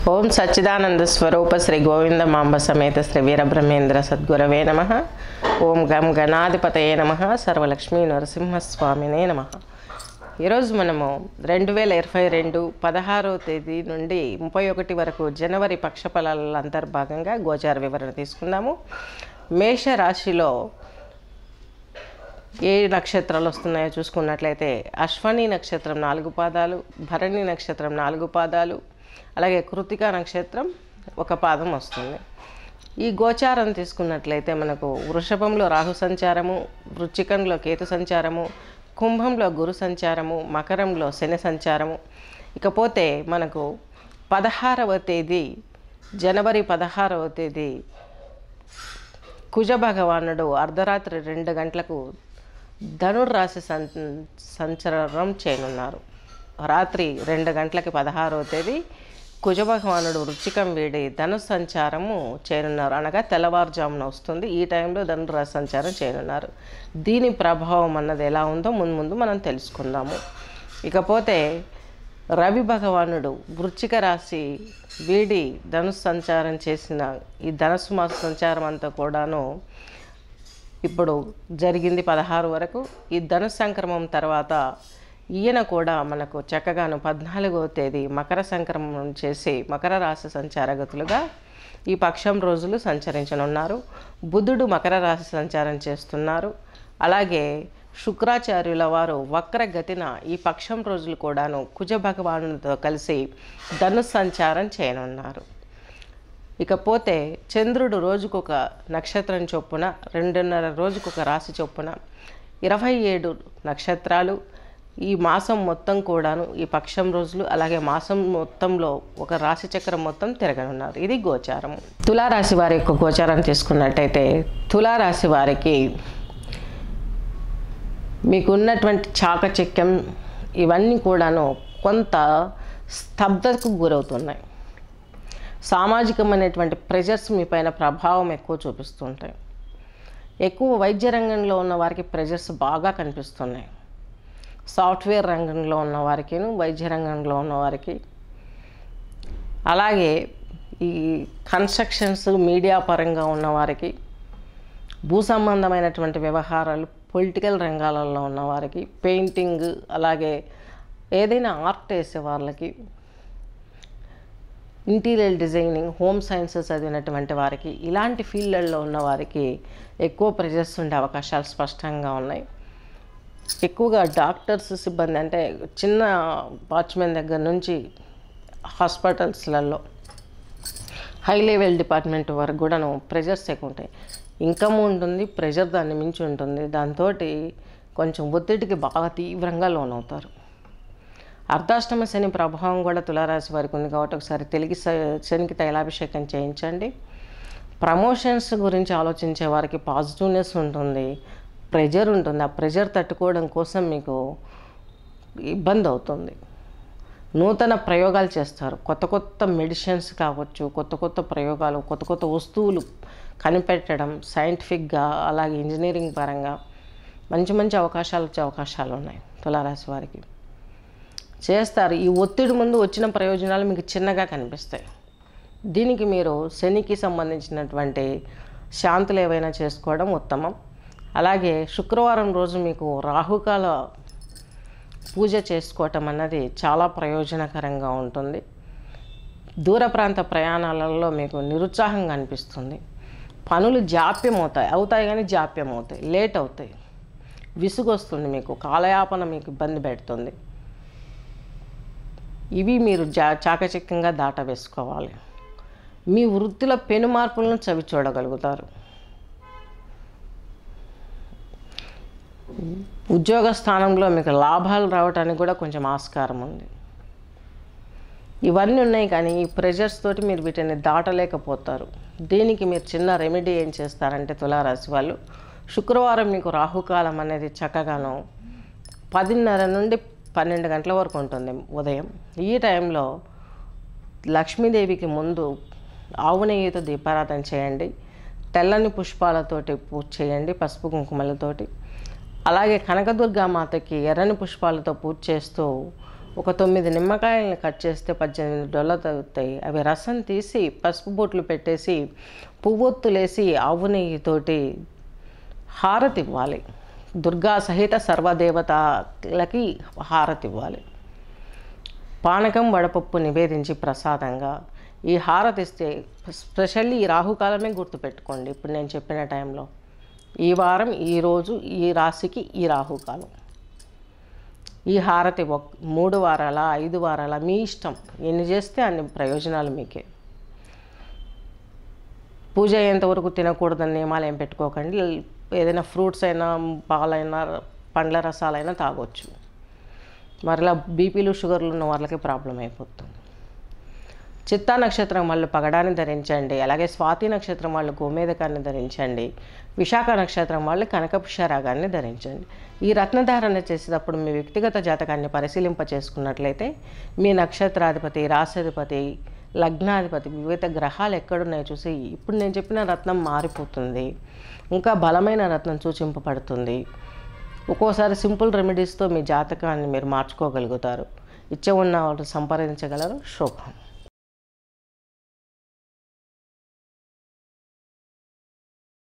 ఓం సచ్చిదానంద స్వరూప శ్రీ గోవింద మాంబ సమేత శ్రీ వీరబ్రహ్మేంద్ర సద్గురవే నమ ఓం గం గణాధిపతయే నమ సర్వలక్ష్మీ నరసింహస్వామినే నమ ఈరోజు మనము రెండు వేల ఇరవై రెండు పదహారో తేదీ నుండి ముప్పై ఒకటి వరకు జనవరి పక్షఫలాల అంతర్భాగంగా గోచార వివరణ తీసుకుందాము మేష రాశిలో ఏ నక్షత్రాలు వస్తున్నాయో చూసుకున్నట్లయితే అశ్వని నక్షత్రం నాలుగు పాదాలు భరణి నక్షత్రం నాలుగు పాదాలు అలాగే కృతికా నక్షత్రం ఒక పాదం వస్తుంది ఈ గోచారం తీసుకున్నట్లయితే మనకు వృషభంలో రాహు సంచారము వృచ్చికంలో కేతు సంచారము కుంభంలో గురు సంచారము మకరంలో శని సంచారము ఇకపోతే మనకు పదహారవ తేదీ జనవరి పదహారవ తేదీ కుజ భగవానుడు అర్ధరాత్రి రెండు గంటలకు ధనుర్రాశి సం సంచరణం చేయనున్నారు రాత్రి రెండు గంటలకి పదహారవ తేదీ కుజ భగవానుడు వృచ్చికం వీడి ధను సంచారము చేయనున్నారు అనగా తెల్లవారుజామున వస్తుంది ఈ టైంలో ధనుర్రాశి సంచారం చేయనున్నారు దీని ప్రభావం అన్నది ఎలా ఉందో ముందు ముందు మనం తెలుసుకుందాము ఇకపోతే రవి భగవానుడు వృచ్చిక రాశి వీడి ధనుసు సంచారం చేసిన ఈ ధనుసు మాస సంచారం అంతా కూడాను ఇప్పుడు జరిగింది పదహారు వరకు ఈ ధనుసు సంక్రమం తర్వాత ఈయన కూడా మనకు చక్కగాను పద్నాలుగవ తేదీ మకర సంక్రమణం చేసి మకర రాశి సంచారగతులుగా ఈ పక్షం రోజులు సంచరించనున్నారు బుధుడు మకర రాశి సంచారం చేస్తున్నారు అలాగే శుక్రాచార్యుల వారు వక్రగతిన ఈ పక్షం రోజులు కూడాను కుజ భగవానుడితో కలిసి ధనుసు సంచారం చేయనున్నారు ఇకపోతే చంద్రుడు రోజుకొక నక్షత్రం చొప్పున రెండున్నర రోజుకొక రాశి చొప్పున ఇరవై ఏడు నక్షత్రాలు ఈ మాసం మొత్తం కూడాను ఈ పక్షం రోజులు అలాగే మాసం మొత్తంలో ఒక రాశి చక్రం మొత్తం తిరగనున్నారు ఇది గోచారం తులారాశి వారి యొక్క గోచారం తీసుకున్నట్టయితే తులారాశి వారికి మీకున్నటువంటి చాకచక్యం ఇవన్నీ కూడాను కొంత స్తబ్దతకు గురవుతున్నాయి సామాజికమైనటువంటి ప్రెజర్స్ మీ పైన ప్రభావం ఎక్కువ చూపిస్తుంటాయి ఎక్కువ వైద్య రంగంలో ఉన్న వారికి ప్రెజర్స్ బాగా కనిపిస్తున్నాయి సాఫ్ట్వేర్ రంగంలో ఉన్న వారికి వైద్య రంగంలో ఉన్న వారికి అలాగే ఈ కన్స్ట్రక్షన్స్ మీడియా పరంగా ఉన్న వారికి భూ సంబంధమైనటువంటి వ్యవహారాలు పొలిటికల్ రంగాలలో ఉన్న వారికి పెయింటింగ్ అలాగే ఏదైనా ఆర్ట్ వేసే వాళ్ళకి ఇంటీరియర్ డిజైనింగ్ హోమ్ సైన్సెస్ చదివినటువంటి వారికి ఇలాంటి ఫీల్డ్లలో ఉన్న వారికి ఎక్కువ ప్రెజర్స్ ఉండే అవకాశాలు స్పష్టంగా ఉన్నాయి ఎక్కువగా డాక్టర్స్ సిబ్బంది అంటే చిన్న వాచ్మెన్ దగ్గర నుంచి హాస్పిటల్స్లలో హై లెవెల్ డిపార్ట్మెంట్ వరకు కూడాను ప్రెజర్స్ ఎక్కువ ఉంటాయి ఇన్కమ్ ఉంటుంది ప్రెజర్ దాన్ని మించి ఉంటుంది దాంతో కొంచెం ఒత్తిడికి బాగా తీవ్రంగా లోనవుతారు అర్ధాష్టమ శని ప్రభావం కూడా తులారాశి వారికి ఉంది కాబట్టి ఒకసారి తెలిగి శనికి తైలాభిషేకం చేయించండి ప్రమోషన్స్ గురించి ఆలోచించే వారికి పాజిటివ్నెస్ ఉంటుంది ప్రెజర్ ఉంటుంది ఆ ప్రెజర్ తట్టుకోవడం కోసం మీకు ఇబ్బంది అవుతుంది నూతన ప్రయోగాలు చేస్తారు కొత్త కొత్త మెడిసిన్స్ కావచ్చు కొత్త కొత్త ప్రయోగాలు కొత్త కొత్త వస్తువులు కనిపెట్టడం సైంటిఫిక్గా అలాగే ఇంజనీరింగ్ పరంగా మంచి మంచి అవకాశాలు వచ్చే అవకాశాలు ఉన్నాయి తులారాశి వారికి చేస్తారు ఈ ఒత్తిడి ముందు వచ్చిన ప్రయోజనాలు మీకు చిన్నగా కనిపిస్తాయి దీనికి మీరు శనికి సంబంధించినటువంటి శాంతులు ఏవైనా చేసుకోవడం ఉత్తమం అలాగే శుక్రవారం రోజు మీకు రాహుకాల పూజ చేసుకోవటం అన్నది చాలా ప్రయోజనకరంగా ఉంటుంది దూర ప్రాంత ప్రయాణాలలో మీకు నిరుత్సాహంగా అనిపిస్తుంది పనులు జాప్యం అవుతాయి అవుతాయి కానీ జాప్యం అవుతాయి లేట్ అవుతాయి విసుగు వస్తుంది మీకు కాలయాపన మీకు ఇబ్బంది పెడుతుంది ఇవి మీరు జా చాకచక్యంగా దాట వేసుకోవాలి మీ వృత్తిలో పెను మార్పులను చవి చూడగలుగుతారు ఉద్యోగ స్థానంలో మీకు లాభాలు రావడానికి కూడా కొంచెం ఆస్కారం ఉంది ఇవన్నీ ఉన్నాయి కానీ ఈ ప్రెషర్స్ తోటి మీరు వీటిని దాటలేకపోతారు దీనికి మీరు చిన్న రెమెడీ ఏం చేస్తారంటే తులారాశి వాళ్ళు శుక్రవారం మీకు రాహుకాలం అనేది చక్కగాను పదిన్నర నుండి పన్నెండు గంటల వరకు ఉంటుంది ఉదయం ఈ టైంలో లక్ష్మీదేవికి ముందు ఆవు నెయ్యితో దీపారాధన చేయండి తెల్లని పుష్పాలతోటి పూజ చేయండి పసుపు కుంకుమలతోటి అలాగే కనకదుర్గా మాతకి ఎర్రని పుష్పాలతో పూజ చేస్తూ ఒక తొమ్మిది నిమ్మకాయలను కట్ చేస్తే పద్దెనిమిది డొల్ల తగ్గుతాయి అవి రసం తీసి పసుపు బొట్లు పెట్టేసి పువ్వొత్తులేసి ఆవు నెయ్యితోటి హారతి ఇవ్వాలి దుర్గా సహిత సర్వదేవతలకి హారతి ఇవ్వాలి పానకం వడపప్పు నివేదించి ప్రసాదంగా ఈ హారతి ఇస్తే స్పెషల్లీ ఈ రాహుకాలమే గుర్తుపెట్టుకోండి ఇప్పుడు నేను చెప్పిన టైంలో ఈ వారం ఈ రోజు ఈ రాశికి ఈ రాహుకాలం ఈ హారతి ఒక్ మూడు వారాల ఐదు వారాల మీ ఇష్టం ఎన్ని చేస్తే అన్ని ప్రయోజనాలు మీకే పూజ అయ్యేంతవరకు తినకూడదని నియమాలు ఏం పెట్టుకోకండి ఏదైనా ఫ్రూట్స్ అయినా పాలైనా పండ్ల రసాలైనా తాగొచ్చు మరలా బీపీలు షుగర్లు ఉన్న వాళ్ళకి ప్రాబ్లం అయిపోతుంది చిత్తా నక్షత్రం వాళ్ళు పగడాన్ని ధరించండి అలాగే స్వాతి నక్షత్రం వాళ్ళు గోమేదకాన్ని ధరించండి విశాఖ నక్షత్రం వాళ్ళు కనకపుష్యరాగాన్ని ధరించండి ఈ రత్నధారణ చేసేటప్పుడు మీ వ్యక్తిగత జాతకాన్ని పరిశీలింప చేసుకున్నట్లయితే మీ నక్షత్రాధిపతి రాశాధిపతి లగ్నాధిపతి వివిధ గ్రహాలు ఎక్కడున్నాయో చూసి ఇప్పుడు నేను చెప్పిన రత్నం మారిపోతుంది ఇంకా బలమైన రత్నం సూచింపబడుతుంది ఒక్కోసారి సింపుల్ రెమెడీస్తో మీ జాతకాన్ని మీరు మార్చుకోగలుగుతారు ఇచ్చే ఉన్న వాళ్ళు సంప్రదించగలరు శుభం